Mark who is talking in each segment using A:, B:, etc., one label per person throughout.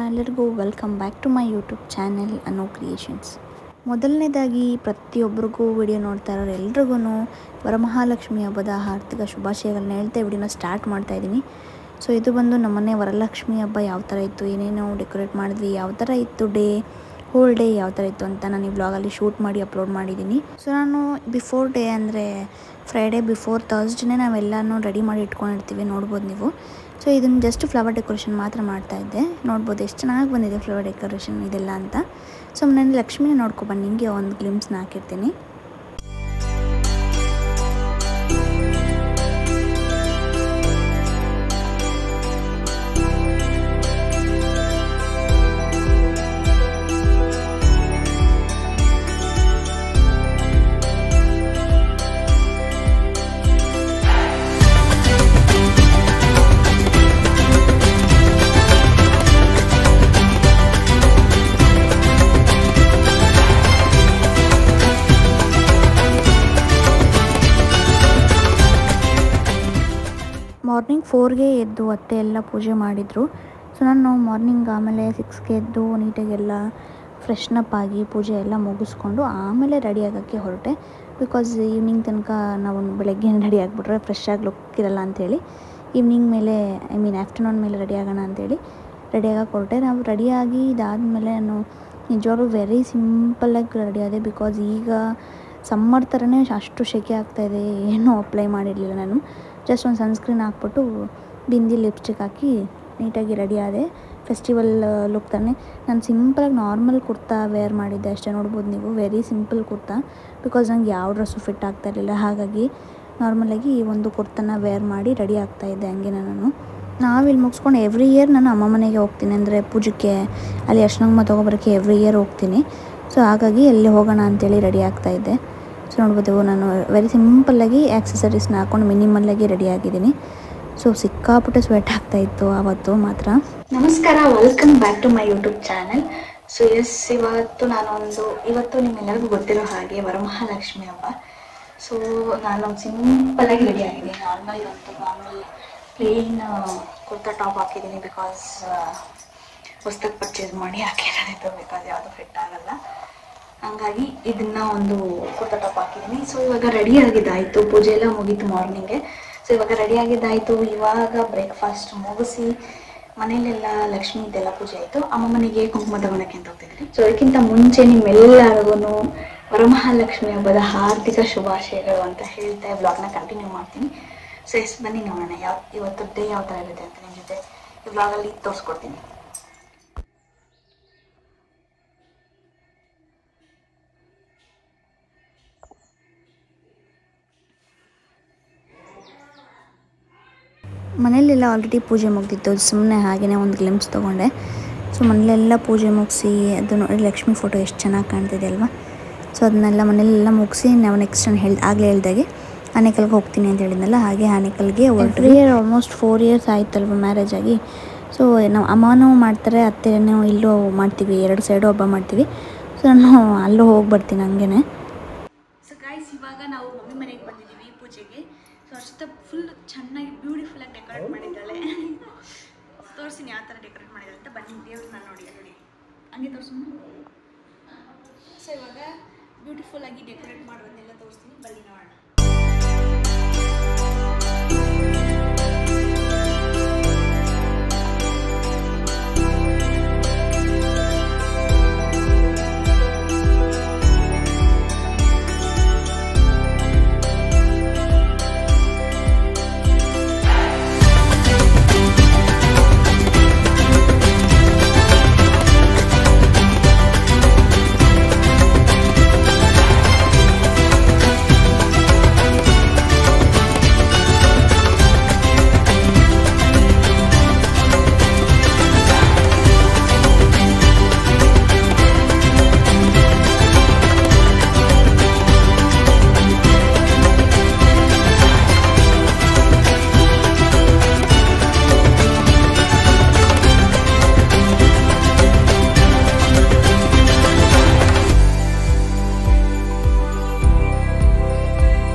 A: ಎಲ್ಲರಿಗೂ welcome back to my YouTube channel ಅನ್ನೋ creations ಮೊದಲನೇದಾಗಿ ಪ್ರತಿಯೊಬ್ಬರಿಗೂ ವಿಡಿಯೋ ನೋಡ್ತಾ ಇರೋರು ಎಲ್ರಿಗೂ ವರಮಹಾಲಕ್ಷ್ಮಿ ಹಬ್ಬದ ಆರ್ಥಿಕ ಶುಭಾಶಯಗಳನ್ನ ಹೇಳ್ತಾ ವಿಡಿಯೋನ ಸ್ಟಾರ್ಟ್ ಮಾಡ್ತಾ ಇದ್ದೀನಿ ಸೊ ಇದು ಬಂದು ನಮ್ಮನೆ ವರಲಕ್ಷ್ಮಿ ಹಬ್ಬ ಯಾವ ಥರ ಇತ್ತು ಏನೇನೋ ಡೆಕೋರೇಟ್ ಮಾಡಿದ್ವಿ ಯಾವ ಥರ ಇತ್ತು ಡೇ ಹೋಲ್ ಡೇ ಯಾವ ಥರ ಇತ್ತು ಅಂತ ನಾನು ಈ ವ್ಲಾಗಲ್ಲಿ ಶೂಟ್ ಮಾಡಿ ಅಪ್ಲೋಡ್ ಮಾಡಿದ್ದೀನಿ ಸೊ ನಾನು ಬಿಫೋರ್ ಡೇ ಅಂದರೆ ಫ್ರೈಡೇ ಬಿಫೋರ್ ತರ್ಸ್ಡೇನೆ ನಾವೆಲ್ಲನೂ ರೆಡಿ ಮಾಡಿ ಇಟ್ಕೊಂಡಿರ್ತೀವಿ ನೋಡ್ಬೋದು ನೀವು ಸೊ ಇದನ್ನು ಜಸ್ಟ್ ಫ್ಲವರ್ ಡೆಕೋರೇಷನ್ ಮಾತ್ರ ಮಾಡ್ತಾ ಇದ್ದೆ ನೋಡ್ಬೋದು ಎಷ್ಟು ಚೆನ್ನಾಗಿ ಬಂದಿದೆ ಫ್ಲವರ್ ಡೆಕೋರೇಷನ್ ಇದೆಲ್ಲ ಅಂತ ಸೊ ನಾನು ಲಕ್ಷ್ಮಿನ ನೋಡ್ಕೊಬಂದು ನಿಮಗೆ ಒಂದು ಗ್ಲಿಮ್ಸ್ನ ಹಾಕಿರ್ತೀನಿ ಮಾರ್ನಿಂಗ್ ಫೋರ್ಗೆ ಎದ್ದು ಅತ್ತೆ ಎಲ್ಲ ಪೂಜೆ ಮಾಡಿದರು ಸೊ ನಾನು ಮಾರ್ನಿಂಗ್ ಆಮೇಲೆ ಸಿಕ್ಸ್ಗೆ ಎದ್ದು ನೀಟಾಗೆಲ್ಲ ಫ್ರೆಶ್ನಪ್ ಆಗಿ ಪೂಜೆ ಎಲ್ಲ ಮುಗಿಸ್ಕೊಂಡು ಆಮೇಲೆ ರೆಡಿ ಆಗೋಕ್ಕೆ ಹೊರಟೆ ಬಿಕಾಸ್ ಈವ್ನಿಂಗ್ ತನಕ ನಾವು ಬೆಳಗ್ಗೆ ರೆಡಿ ಆಗಿಬಿಟ್ರೆ ಫ್ರೆಶ್ ಆಗಿ ಲುಕ್ ಇರಲ್ಲ ಅಂಥೇಳಿ ಈವ್ನಿಂಗ್ ಮೇಲೆ ಐ ಮೀನ್ ಆಫ್ಟರ್ನೂನ್ ಮೇಲೆ ರೆಡಿ ಆಗೋಣ ಅಂಥೇಳಿ ರೆಡಿ ಆಗೋಕ್ಕೆ ಹೊರಟೆ ನಾವು ರೆಡಿಯಾಗಿ ಇದಾದಮೇಲೆ ನಾನು ನಿಜವಾಗ್ಲೂ ವೆರಿ ಸಿಂಪಲ್ಲಾಗಿ ರೆಡಿ ಆದೆ ಬಿಕಾಸ್ ಈಗ ಸಮ್ಮರ್ ಥರನೇ ಅಷ್ಟು ಸೆಕೆ ಆಗ್ತಾಯಿದೆ ಏನೂ ಅಪ್ಲೈ ಮಾಡಿರಲಿಲ್ಲ ನಾನು ಜಸ್ಟ್ ಒಂದು ಸನ್ಸ್ಕ್ರೀನ್ ಹಾಕ್ಬಿಟ್ಟು ಬಿಂದಿ ಲಿಪ್ಸ್ಟಿಕ್ ಹಾಕಿ ನೀಟಾಗಿ ರೆಡಿ ಆದೆ ಫೆಸ್ಟಿವಲ್ ಲುಕ್ ತಾನೆ ನಾನು ಸಿಂಪಲಾಗಿ ನಾರ್ಮಲ್ ಕುರ್ತಾ ವೇರ್ ಮಾಡಿದ್ದೆ ಅಷ್ಟೇ ನೋಡ್ಬೋದು ನೀವು ವೆರಿ ಸಿಂಪಲ್ ಕುರ್ತಾ ಬಿಕಾಸ್ ನಂಗೆ ಯಾವ ಡ್ರೆಸ್ಸು ಫಿಟ್ ಆಗ್ತಾ ಇರಲಿಲ್ಲ ಹಾಗಾಗಿ ನಾರ್ಮಲಾಗಿ ಈ ಒಂದು ಕುರ್ತನ ವೇರ್ ಮಾಡಿ ರೆಡಿ ಆಗ್ತಾಯಿದ್ದೆ ಹಂಗೆ ನಾನು ನಾವಿಲ್ಲಿ ಮುಗಿಸ್ಕೊಂಡು ಎವ್ರಿ ಇಯರ್ ನಾನು ಅಮ್ಮ ಮನೆಗೆ ಹೋಗ್ತೀನಿ ಅಂದರೆ ಪೂಜಕ್ಕೆ ಅಲ್ಲಿ ಅರ್ಶನಮ್ಮ ತೊಗೊಬರೋಕ್ಕೆ ಎವ್ರಿ ಇಯರ್ ಹೋಗ್ತೀನಿ ಸೊ ಹಾಗಾಗಿ ಎಲ್ಲಿ ಹೋಗೋಣ ಅಂತೇಳಿ ರೆಡಿ ಆಗ್ತಾಯಿದ್ದೆ ಸೊ ನೋಡ್ಬೋದು ನಾನು ವೆರಿ ಸಿಂಪಲ್ಲಾಗಿ ಆ್ಯಕ್ಸಸರೀಸ್ನ ಹಾಕೊಂಡು ಮಿನಿಮಲ್ಲಾಗಿ ರೆಡಿ ಆಗಿದ್ದೀನಿ ಸೊ ಸಿಕ್ಕಾಪಟ್ಟೆ ಸ್ವೆಟ್ ಆಗ್ತಾಯಿತ್ತು ಆವತ್ತು ಮಾತ್ರ ನಮಸ್ಕಾರ welcome back to my YouTube channel so yes ಇವತ್ತು ನಾನೊಂದು ಇವತ್ತು ನಿಮ್ಮೆಲ್ಲರಿಗೂ ಗೊತ್ತಿರೋ ಹಾಗೆ ವರಮಹಾಲಕ್ಷ್ಮಿ ಹಬ್ಬ ಸೊ ನಾನು ಸಿಂಪಲ್ಲಾಗಿ ರೆಡಿ ಆಗಿದ್ದೀನಿ ನಾರ್ಮಲ್ ಇವತ್ತು ನಾರ್ಮಲ್ ಪ್ಲೇನ್ ಕುರ್ತಾ ಟಾಪ್ ಹಾಕಿದ್ದೀನಿ ಬಿಕಾಸ್ ಹೊಸ್ದಾಗಿ ಪರ್ಚೇಸ್ ಮಾಡಿ ಹಾಕಿರೋದಿತ್ತು ಬಿಕಾಸ್ ಯಾವುದು ಫಿಟ್ ಆಗಲ್ಲ ಹಂಗಾಗಿ ಇದನ್ನ ಒಂದು ಕುರ್ತಾ ಟಾಪ್ ಹಾಕಿದ್ದೀನಿ ಸೊ ಇವಾಗ ರೆಡಿ ಆಗಿದ್ದಾಯಿತು ಪೂಜೆ ಎಲ್ಲ ಮುಗೀತು ಮಾರ್ನಿಂಗೆ ಸೊ ಇವಾಗ ರೆಡಿ ಆಗಿದ್ದಾಯಿತು ಇವಾಗ ಬ್ರೇಕ್ಫಾಸ್ಟ್ ಮುಗಿಸಿ ಮನೇಲೆಲ್ಲ ಲಕ್ಷ್ಮಿ ಇದೆಲ್ಲ ಪೂಜೆ ಆಯಿತು ಅಮ್ಮ ಮನೆಗೆ ಕುಂಕುಮ ತಗೊಳಕ್ಕೆ ಅಂತ ಹೋಗ್ತಿದ್ರಿ ಸೊ ಅದಕ್ಕಿಂತ ಮುಂಚೆ ನಿಮ್ಮೆಲ್ಲರಿಗೂ ವರಮಹಾಲಕ್ಷ್ಮಿ ಹಬ್ಬದ ಹಾರ್ದಿಕ ಶುಭಾಶಯಗಳು ಅಂತ ಹೇಳ್ತಾ ವ್ಲಾಗ್ನ ಕಂಟಿನ್ಯೂ ಮಾಡ್ತೀನಿ ಸೊ ಎಸ್ ಬನ್ನಿ ನೋಡೋಣ ಯಾವ ಇವತ್ತು ಡೇ ಯಾವ ಥರ ಇರುತ್ತೆ ಅಂತ ನಿಮ್ಮ ಜೊತೆ ಈ ವ್ಲಾಗಲ್ಲಿ ತೋರಿಸ್ಕೊಡ್ತೀನಿ ಮನೇಲೆಲ್ಲ ಆಲ್ರೆಡಿ ಪೂಜೆ ಮುಗ್ದಿತ್ತು ಸುಮ್ಮನೆ ಹಾಗೆಯೇ ಒಂದು ಗ್ಲಿಮ್ಸ್ ತೊಗೊಂಡೆ ಸೊ ಮನೇಲೆಲ್ಲ ಪೂಜೆ ಮುಗಿಸಿ ಅದು ನೋಡಿ ಲಕ್ಷ್ಮಿ ಫೋಟೋ ಎಷ್ಟು ಚೆನ್ನಾಗಿ ಕಾಣ್ತಿದೆ ಅಲ್ವಾ ಸೊ ಅದನ್ನೆಲ್ಲ ಮನೇಲೆಲ್ಲ ಮುಗಿಸಿ ನಾವು ನೆಕ್ಸ್ಟ್ ನಾನು ಹೇಳ್ ಆಗಲೇ ಹೇಳ್ದಾಗೆ ಆನೆಕಲ್ಗೆ ಹೋಗ್ತೀನಿ ಅಂತ ಹೇಳಿದ್ನಲ್ಲ ಹಾಗೆ ಆನೆಕಲ್ಗೆ every year almost four years ಆಯ್ತಲ್ವ ಮ್ಯಾರೇಜ್ ಆಗಿ ಸೊ ನಾವು ಅಮ್ಮನೂ ಮಾಡ್ತಾರೆ ಅತ್ತೆನೂ ಇಲ್ಲೂ ಮಾಡ್ತೀವಿ ಎರಡು ಸೈಡು ಹಬ್ಬ ಮಾಡ್ತೀವಿ ಸೊ ನಾನು ಅಲ್ಲೂ ಹೋಗಿ ಬರ್ತೀನಿ ಹಂಗೇನೆ
B: ಸೊ ಗೈಸ್ ಇವಾಗ ನಾವು ಮಮ್ಮಿ ಮನೆಗೆ ಬಂದಿದ್ದೀವಿ ಪೂಜೆಗೆ ಸೊ ಅಷ್ಟ ಫುಲ್ ಚೆನ್ನಾಗಿ ಬ್ಯೂಟಿಫುಲ್ಲಾಗಿ ಡೆಕೋರೇಟ್ ಮಾಡಿದ್ದಾಳೆ ತೋರಿಸ್ತೀನಿ ಯಾವ ಥರ ಡೆಕೋರೇಟ್ ಮಾಡಿದ್ದಾಳೆ ಅಂತ ಬನ್ನಿ ದೇವ್ರನ್ನ ನೋಡಿ ನೋಡಿ ಹಂಗೆ ತೋರಿಸು ಸೊ ಇವಾಗ ಬ್ಯೂಟಿಫುಲ್ಲಾಗಿ ಡೆಕೋರೇಟ್ ಮಾಡೋದನ್ನೆಲ್ಲ ತೋರಿಸ್ತೀನಿ ಬನ್ನಿ ನೋಡೋಣ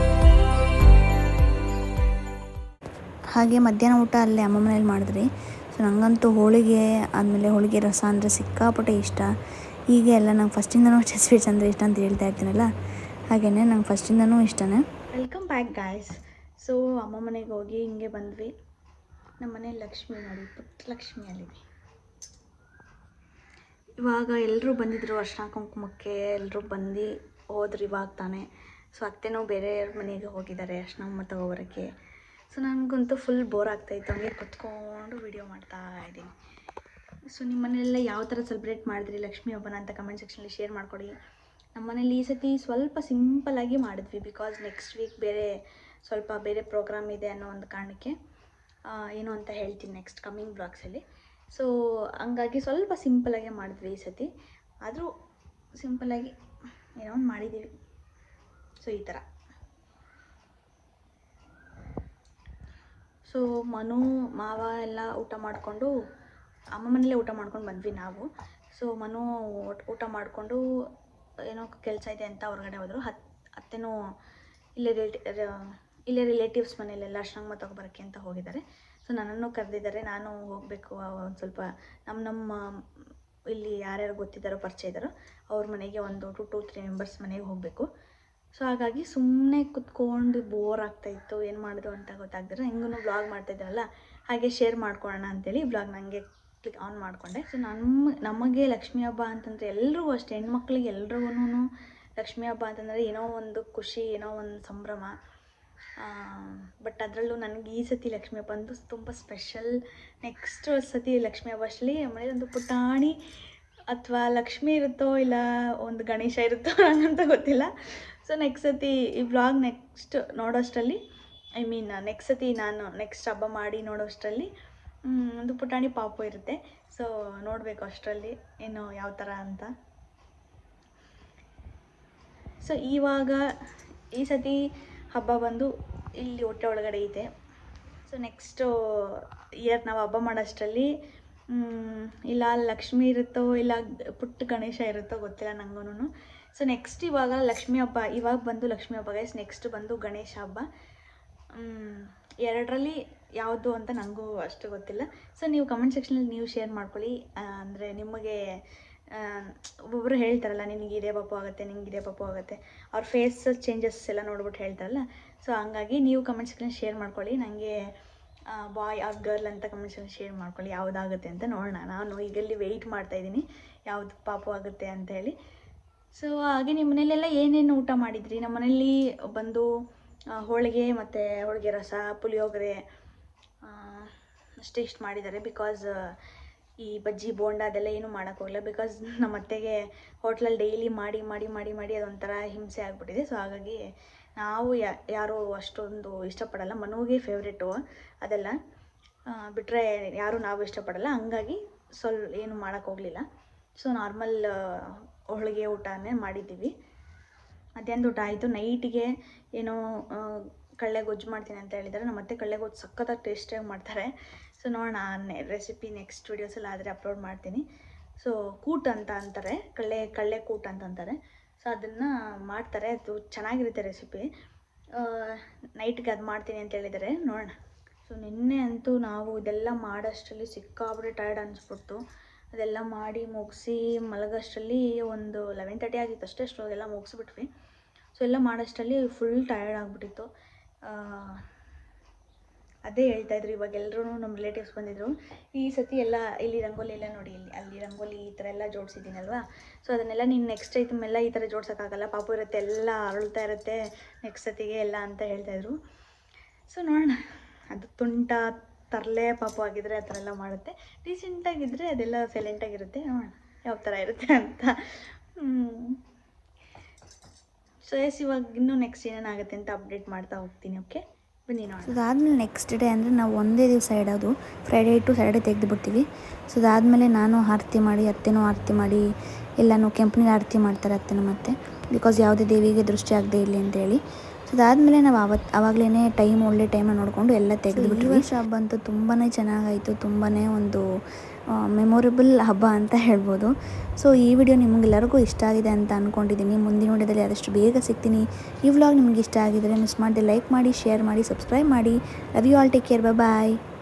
A: ಹಾಗೆ ಮಧ್ಯಾಹ್ನ ಊಟ ಅಲ್ಲೇ ಅಮ್ಮ ಮನೇಲಿ ಮಾಡಿದ್ರಿ ಸೊ ನನಗಂತೂ ಹೋಳಿಗೆ ಆದಮೇಲೆ ಹೋಳಿಗೆ ರಸ ಅಂದರೆ ಸಿಕ್ಕಾಪಟ್ಟೆ ಇಷ್ಟ ಹೀಗೆ ಎಲ್ಲ ನಂಗೆ ಫಸ್ಟಿಂದನೂ ಚೆಸ್ ಸ್ವೀಟ್ಸ್ ಅಂದರೆ ಇಷ್ಟ ಅಂತ ಹೇಳ್ತಾ ಇರ್ತೀನಲ್ಲ ಹಾಗೆಯೇ ನಂಗೆ ಫಸ್ಟಿಂದನೂ ಇಷ್ಟನೇ
B: ವೆಲ್ಕಮ್ ಬ್ಯಾಕ್ ಗಾಯ್ಸ್ ಸೊ ಅಮ್ಮ ಮನೆಗೆ ಹೋಗಿ ಹಿಂಗೆ ಬಂದ್ವಿ ನಮ್ಮ ಮನೆ ಲಕ್ಷ್ಮಿ ನೋಡಿ ಪುಟ್ಟ ಲಕ್ಷ್ಮಿ ಅಲ್ಲಿದೆ ಇವಾಗ ಎಲ್ಲರೂ ಬಂದಿದ್ರು ಅರ್ಶಿನ ಕುಂಕುಮಕ್ಕೆ ಎಲ್ಲರೂ ಬಂದು ಹೋದ್ರು ಇವಾಗ ತಾನೇ ಸೊ ಅತ್ತೆನೂ ಬೇರೆ ಮನೆಗೆ ಹೋಗಿದ್ದಾರೆ ಅರ್ಶಿನ ಕುಂಕುಮ ತಗೋಬರೋಕ್ಕೆ ಸೊ ನನಗಂತೂ ಫುಲ್ ಬೋರ್ ಆಗ್ತಾಯಿತ್ತು ಹಂಗೆ ಕುತ್ಕೊಂಡು ವಿಡಿಯೋ ಮಾಡ್ತಾ ಇದ್ದೀನಿ ಸೊ ನಿಮ್ಮ ಮನೆಯಲ್ಲ ಯಾವ ಥರ ಸೆಲೆಬ್ರೇಟ್ ಮಾಡಿದ್ರಿ ಲಕ್ಷ್ಮಿ ಹಬ್ಬನ ಅಂತ ಕಮೆಂಟ್ ಸೆಕ್ಷನಲ್ಲಿ ಶೇರ್ ಮಾಡಿಕೊಡಿ ನಮ್ಮ ಮನೇಲಿ ಈ ಸತಿ ಸ್ವಲ್ಪ ಸಿಂಪಲ್ಲಾಗಿ ಮಾಡಿದ್ವಿ ಬಿಕಾಸ್ ನೆಕ್ಸ್ಟ್ ವೀಕ್ ಬೇರೆ ಸ್ವಲ್ಪ ಬೇರೆ ಪ್ರೋಗ್ರಾಮ್ ಇದೆ ಅನ್ನೋ ಒಂದು ಕಾರಣಕ್ಕೆ ಆ, ಏನು ಅಂತ ಹೇಳ್ತೀನಿ ನೆಕ್ಸ್ಟ್ ಕಮ್ಮಿಂಗ್ ಬ್ಲಾಗ್ಸಲ್ಲಿ ಸೊ ಹಂಗಾಗಿ ಸ್ವಲ್ಪ ಸಿಂಪಲಾಗೆ ಮಾಡಿದ್ವಿ ಈ ಸತಿ ಆದರೂ ಸಿಂಪಲಾಗಿ ಏನೋ ಒಂದು ಮಾಡಿದ್ದೀವಿ ಸೊ ಈ ಥರ ಸೊ ಮನು ಮಾವ ಎಲ್ಲ ಊಟ ಮಾಡಿಕೊಂಡು ಅಮ್ಮ ಮನೇಲೇ ಊಟ ಮಾಡ್ಕೊಂಡು ಬಂದ್ವಿ ನಾವು ಸೊ ಮನು ಊಟ- ಊಟ ಮಾಡಿಕೊಂಡು ಏನೋ ಕೆಲಸ ಇದೆ ಅಂತ ಹೊರಗಡೆ ಹೋದರು ಹತ್ ಅತ್ತೆನೂ ಇಲ್ಲೇ ರಿಲೇಟಿ ಇಲ್ಲೇ ರಿಲೇಟಿವ್ಸ್ ಮನೇಲೆಲ್ಲ ಅರ್ಶನಮ್ಮ ತಗೊಬರೋಕ್ಕೆ ಅಂತ ಹೋಗಿದ್ದಾರೆ ಸೊ ನನ್ನನ್ನು ಕರೆದಿದ್ದಾರೆ ನಾನು ಹೋಗಬೇಕು ಒಂದು ಸ್ವಲ್ಪ ನಮ್ಮ ನಮ್ಮ ಇಲ್ಲಿ ಯಾರ್ಯಾರು ಗೊತ್ತಿದ್ದಾರೋ ಪರಿಚಯ ಇದ್ದಾರೋ ಅವ್ರ ಮನೆಗೆ ಒಂದು ಟು ಟು ತ್ರೀ ಮೆಂಬರ್ಸ್ ಮನೆಗೆ ಹೋಗಬೇಕು ಸೊ ಹಾಗಾಗಿ ಸುಮ್ಮನೆ ಕುತ್ಕೊಂಡು ಬೋರ್ ಆಗ್ತಾಯಿತ್ತು ಏನು ಮಾಡೋದು ಅಂತ ಗೊತ್ತಾಗ್ದಿರ ಹೆಂಗೂ ಬ್ಲಾಗ್ ಮಾಡ್ತಾಯಿದ್ದಾರಲ್ಲ ಹಾಗೆ ಶೇರ್ ಮಾಡ್ಕೊಳ್ಳೋಣ ಅಂತೇಳಿ ಬ್ಲಾಗ್ ನನಗೆ ಕ್ಲಿಕ್ ಆನ್ ಮಾಡಿಕೊಂಡೆ ಸೊ ನಮ್ಮ ನಮಗೆ ಲಕ್ಷ್ಮೀ ಹಬ್ಬ ಅಂತಂದರೆ ಎಲ್ರಿಗೂ ಅಷ್ಟೇ ಹೆಣ್ಮಕ್ಳಿಗೆ ಎಲ್ರಿಗೂ ಲಕ್ಷ್ಮೀ ಹಬ್ಬ ಅಂತಂದರೆ ಏನೋ ಒಂದು ಖುಷಿ ಏನೋ ಒಂದು ಸಂಭ್ರಮ ಬಟ್ ಅದರಲ್ಲೂ ನನಗೆ ಈ ಸತಿ ಲಕ್ಷ್ಮೀ ಹಬ್ಬ ಅಂತೂ ತುಂಬ ಸ್ಪೆಷಲ್ ನೆಕ್ಸ್ಟ್ ಸತಿ ಲಕ್ಷ್ಮೀ ಹಬ್ಬ ಅಷ್ಟರಲ್ಲಿ ಮನೇಲಿ ಒಂದು ಪುಟಾಣಿ ಅಥವಾ ಲಕ್ಷ್ಮಿ ಇರುತ್ತೋ ಇಲ್ಲ ಒಂದು ಗಣೇಶ ಇರುತ್ತೋ ನನಗಂತ ಗೊತ್ತಿಲ್ಲ ಸೊ ನೆಕ್ಸ್ಟ್ ಸತಿ ಈ ಬ್ಲಾಗ್ ನೆಕ್ಸ್ಟ್ ನೋಡೋಷ್ಟರಲ್ಲಿ ಐ ಮೀನ್ ನೆಕ್ಸ್ಟ್ ಸತಿ ನಾನು ನೆಕ್ಸ್ಟ್ ಹಬ್ಬ ಮಾಡಿ ನೋಡೋಷ್ಟರಲ್ಲಿ ಮ್, ಒಂದು ಪುಟಾಣಿ ಪಾಪು ಇರುತ್ತೆ ಸೊ ನೋಡಬೇಕು ಅಷ್ಟರಲ್ಲಿ ಏನು ಯಾವ ಥರ ಅಂತ ಸೊ ಇವಾಗ ಈ ಸತಿ ಹಬ್ಬ ಬಂದು ಇಲ್ಲಿ ಹೊಟ್ಟೆ ಒಳಗಡೆ ಇದೆ ಸೊ ನೆಕ್ಸ್ಟು ಇಯರ್ ನಾವು ಹಬ್ಬ ಮಾಡೋಷ್ಟರಲ್ಲಿ ಮ್, ಇಲ್ಲ ಲಕ್ಷ್ಮಿ ಇರುತ್ತೋ ಇಲ್ಲ ಪುಟ್ಟ ಗಣೇಶ ಇರುತ್ತೋ ಗೊತ್ತಿಲ್ಲ ನನಗೂ ಸೊ ನೆಕ್ಸ್ಟ್ ಇವಾಗ ಲಕ್ಷ್ಮಿ ಹಬ್ಬ ಇವಾಗ ಬಂದು ಲಕ್ಷ್ಮಿ ಹಬ್ಬ ಗೈಸ್ ನೆಕ್ಸ್ಟ್ ಬಂದು ಗಣೇಶ ಹಬ್ಬ ಮ್, ಎರಡರಲ್ಲಿ ಯಾವುದು ಅಂತ ನನಗೂ ಅಷ್ಟು ಗೊತ್ತಿಲ್ಲ ಸೊ ನೀವು ಕಮೆಂಟ್ ಸೆಕ್ಷನಲ್ಲಿ ನೀವು ಶೇರ್ ಮಾಡ್ಕೊಳ್ಳಿ ಅಂದರೆ ನಿಮಗೆ ಆ, ಒಬ್ಬೊಬ್ಬರು ಹೇಳ್ತಾರಲ್ಲ ನಿನಗೆ ಇದೇ ಪಾಪು ಆಗುತ್ತೆ ನಿಂಗೆ ಇದೇ ಪಾಪು ಆಗುತ್ತೆ ಅವ್ರ ಫೇಸ್ ಚೇಂಜಸ್ ಎಲ್ಲ ನೋಡ್ಬಿಟ್ಟು ಹೇಳ್ತಾರಲ್ಲ ಸೊ ಹಂಗಾಗಿ ನೀವು ಕಮೆಂಟ್ ಸೆಕ್ಷನ್ ಶೇರ್ ಮಾಡ್ಕೊಳ್ಳಿ ನನಗೆ ಬಾಯ್ ಆರ್ ಗರ್ಲ್ ಅಂತ ಕಮೆಂಟ್ ಸೆಕ್ಷನ್ ಶೇರ್ ಮಾಡ್ಕೊಳ್ಳಿ ಯಾವುದಾಗುತ್ತೆ ಅಂತ ನೋಡೋಣ ನಾನು ಈಗಲ್ಲಿ ವೆಯ್ಟ್ ಮಾಡ್ತಾಯಿದ್ದೀನಿ ಯಾವುದು ಪಾಪು ಆಗುತ್ತೆ ಅಂತ ಹೇಳಿ ಸೊ ಹಾಗೆ ನಿಮ್ಮ ಮನೇಲೆಲ್ಲ ಏನೇನು ಊಟ ಮಾಡಿದ್ರಿ ನಮ್ಮ ಮನೇಲಿ ಬಂದು ಆ, ಹೋಳಿಗೆ ಮತ್ತು ಹೋಳಿಗೆ ರಸ ಪುಳಿಯೋಗರೆ ಆ, ಅಷ್ಟೇ ಇಷ್ಟು ಮಾಡಿದ್ದಾರೆ ಬಿಕಾಸ್ ಈ ಬಜ್ಜಿ ಬೋಂಡ ಅದೆಲ್ಲ ಏನೂ ಮಾಡೋಕ್ಕೋಗಿಲ್ಲ ಬಿಕಾಸ್ ನಮ್ಮ ಅತ್ತೆಗೆ ಹೋಟ್ಲಲ್ಲಿ ಡೈಲಿ ಮಾಡಿ ಮಾಡಿ ಮಾಡಿ ಮಾಡಿ ಅದೊಂಥರ ಹಿಂಸೆ ಆಗಿಬಿಟ್ಟಿದೆ ಸೊ ಹಾಗಾಗಿ ನಾವು ಯಾ- ಯಾರೂ ಅಷ್ಟೊಂದು ಇಷ್ಟಪಡಲ್ಲ ಮನುವಿಗೆ ಫೇವ್ರೇಟು ಅದೆಲ್ಲ ಬಿಟ್ಟರೆ ಯಾರೂ ನಾವು ಇಷ್ಟಪಡಲ್ಲ ಹಂಗಾಗಿ ಸ್ವಲ್ಪ ಏನು ಮಾಡೋಕ್ಕೋಗಲಿಲ್ಲ ಸೊ ನಾರ್ಮಲ್ ಹೋಳಿಗೆ ಊಟನೇ ಮಾಡಿದ್ದೀವಿ ಮಧ್ಯಾಹ್ನದ ಊಟ ಆಯಿತು ನೈಟಿಗೆ ಏನೋ ಆ, ಕಳ್ಳೆ ಗೊಜ್ಜು ಮಾಡ್ತೀನಿ ಅಂತ ಹೇಳಿದ್ದಾರೆ ನಮ್ಮ ಅತ್ತೆ ಕಳ್ಳೆ ಗೊಜ್ಜು ಸಖತ್ತಾಗಿ ಟೇಸ್ಟಿಯಾಗಿ ಮಾಡ್ತಾರೆ ಸೊ ನೋಡೋಣ ರೆಸಿಪಿ ನೆಕ್ಸ್ಟ್ ವೀಡಿಯೋಸಲ್ಲಿ ಆದರೆ ಅಪ್ಲೋಡ್ ಮಾಡ್ತೀನಿ ಸೊ ಕೂಟ್ ಅಂತ ಅಂತಾರೆ ಕಳ್ಳೆ ಕಳ್ಳೆ ಕೂಟ್ ಅಂತ ಅಂತಾರೆ ಸೊ ಅದನ್ನು ಮಾಡ್ತಾರೆ ಅದು ಚೆನ್ನಾಗಿರುತ್ತೆ ರೆಸಿಪಿ ನೈಟ್ಗೆ ಅದು ಮಾಡ್ತೀನಿ ಅಂತ ಹೇಳಿದ್ದಾರೆ ನೋಡೋಣ ಸೊ ನಿನ್ನೆ ಅಂತೂ ನಾವು ಇದೆಲ್ಲ ಮಾಡೋಷ್ಟರಲ್ಲಿ ಸಿಕ್ಕಾಬಿಟ್ಟೆ ಟಯರ್ಡ್ ಅನಿಸ್ಬಿಡ್ತು ಅದೆಲ್ಲ ಮಾಡಿ ಮುಗಿಸಿ ಮಲಗೋಷ್ಟರಲ್ಲಿ ಒಂದು ಲೆವೆನ್ ತರ್ಟಿ ಆಗಿತ್ತು ಅಷ್ಟೇ ಅಷ್ಟೊಗೆಲ್ಲ ಮುಗಿಸ್ಬಿಟ್ವಿ ಸೊ ಎಲ್ಲ ಮಾಡೋಷ್ಟರಲ್ಲಿ ಫುಲ್ ಟಯರ್ಡ್ ಆಗಿಬಿಟ್ಟಿತ್ತು ಅದೇ ಹೇಳ್ತಾ ಇದ್ರು ಇವಾಗ ಎಲ್ಲರೂ ನಮ್ಮ ರಿಲೇಟಿವ್ಸ್ ಬಂದಿದ್ರು ಈ ಸತಿ ಎಲ್ಲ ಇಲ್ಲಿ ರಂಗೋಲಿ ಎಲ್ಲ ನೋಡಿ ಇಲ್ಲಿ ಅಲ್ಲಿ ರಂಗೋಲಿ ಈ ಥರ ಎಲ್ಲ ಜೋಡಿಸಿದ್ದೀನಲ್ವಾ ಸೊ ಅದನ್ನೆಲ್ಲ ನೀನು ನೆಕ್ಸ್ಟ್ ಐಟಮ್ ಎಲ್ಲ ಈ ಥರ ಜೋಡ್ಸೋಕ್ಕಾಗಲ್ಲ ಪಾಪು ಇರುತ್ತೆ ಎಲ್ಲ ಅರಳ್ತಾ ಇರುತ್ತೆ ನೆಕ್ಸ್ಟ್ ಸತಿಗೆ ಎಲ್ಲ ಅಂತ ಹೇಳ್ತಾಯಿದ್ರು ಸೊ ನೋಡೋಣ ಅದು ತುಂಟ ತರಲೆ ಪಾಪು ಆಗಿದ್ರೆ ಆ ಥರ ಎಲ್ಲ ಮಾಡುತ್ತೆ ರೀಸೆಂಟಾಗಿದ್ದರೆ ಅದೆಲ್ಲ ಸೈಲೆಂಟಾಗಿರುತ್ತೆ ನೋಡೋಣ ಯಾವ ಥರ ಇರುತ್ತೆ ಅಂತ ಸೊ ಎಸ್ ಇವಾಗ ಇನ್ನೂ ನೆಕ್ಸ್ಟ್ ಏನೇನಾಗುತ್ತೆ ಅಂತ ಅಪ್ಡೇಟ್ ಮಾಡ್ತಾ ಹೋಗ್ತೀನಿ ಓಕೆ ಬನ್ನಿ
A: ಸೊ
B: ನೋಡೋಣ
A: ಅದಾದಮೇಲೆ ನೆಕ್ಸ್ಟ್ ಡೇ ಅಂದರೆ ನಾವು ಒಂದೇ ದಿವಸ ಇಡೋದು ಫ್ರೈಡೇ ಟು ಸ್ಯಾಟರ್ಡೇ ತೆಗೆದು ಬಿಡ್ತೀವಿ ಸೊ ಅದಾದಮೇಲೆ ನಾನು ಆರತಿ ಮಾಡಿ ಅತ್ತೆನೂ ಆರತಿ ಮಾಡಿ ಎಲ್ಲನೂ ಕೆಂಪನಿಗೆ ಆರತಿ ಮಾಡ್ತಾರೆ ಅತ್ತೆನೂ ಮತ್ತೆ ಬಿಕಾಸ್ ಯಾವುದೇ ದೇವಿಗೆ ದೃಷ್ಟಿ ಆಗದೆ ಇರಲಿ ಅಂತೇಳಿ ಸೊ ಅದಾದಮೇಲೆ ನಾವು ಅವತ್ತು ಆವಾಗಲೇ ಟೈಮ್ ಒಳ್ಳೆ ಟೈಮನ್ನು ನೋಡಿಕೊಂಡು ಎಲ್ಲ ತೆಗೆದುಬಿಟ್ವಿ ವರ್ಷ ಹಬ್ಬ ಅಂತೂ ತುಂಬಾ ಚೆನ್ನಾಗಾಯಿತು ತುಂಬಾ ಒಂದು ಮೆಮೊರೇಬಲ್ ಹಬ್ಬ ಅಂತ ಹೇಳ್ಬೋದು ಸೊ ಈ ವಿಡಿಯೋ ನಿಮಗೆಲ್ಲರಿಗೂ ಇಷ್ಟ ಆಗಿದೆ ಅಂತ ಅಂದ್ಕೊಂಡಿದ್ದೀನಿ ಮುಂದಿನ ವಿಡಿಯೋದಲ್ಲಿ ಆದಷ್ಟು ಬೇಗ ಸಿಗ್ತೀನಿ ಈ ವ್ಲಾಗ್ ನಿಮಗೆ ಇಷ್ಟ ಆಗಿದರೆ ಮಿಸ್ ಮಾಡದೆ ಲೈಕ್ ಮಾಡಿ ಶೇರ್ ಮಾಡಿ ಸಬ್ಸ್ಕ್ರೈಬ್ ಮಾಡಿ love you all take care bye